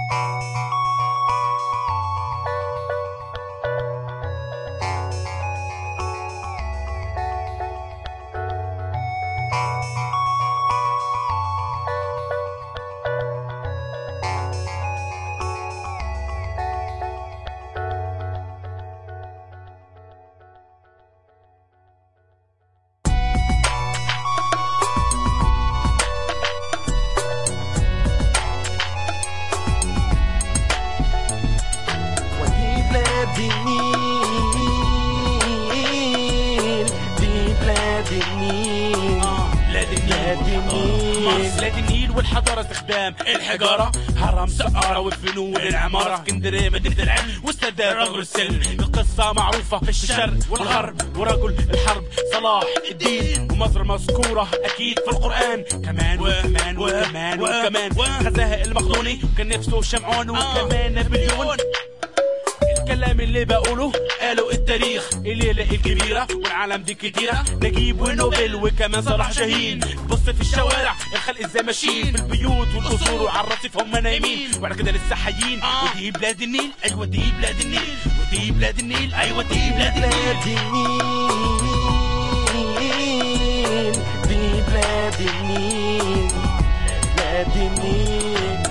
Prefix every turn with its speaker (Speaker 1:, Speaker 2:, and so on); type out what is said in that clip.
Speaker 1: ودي بلاد النيل دي بلاد النيل
Speaker 2: بلاد
Speaker 1: بلاد النيل.
Speaker 2: مصر بلاد النيل والحضارة استخدام الحجارة هرم سقارة والفنون العمارة اسكندرية مدينة العلم والسادات رجل السلم القصة معروفة في الشرق والغرب ورجل الحرب صلاح الدين ومصر مذكورة أكيد في القرآن كمان وكمان وكمان وكمان غزاها المخدوني وكان نفسه شمعون وكمان نابليون الكلام اللي بقوله قالوا التاريخ الليلة الكبيرة والعالم دي كتيرة نجيب ونوبل وكمان صلاح شاهين بص في الشوارع الخلق ازاي ماشيين في البيوت والقصور وعلى الرصيف هم نايمين وبعد كده لسه حيين ودي بلاد النيل ايوه دي بلاد النيل ودي بلاد النيل ايوه دي بلاد النيل
Speaker 1: بلاد النيل دي بلاد النيل بلاد النيل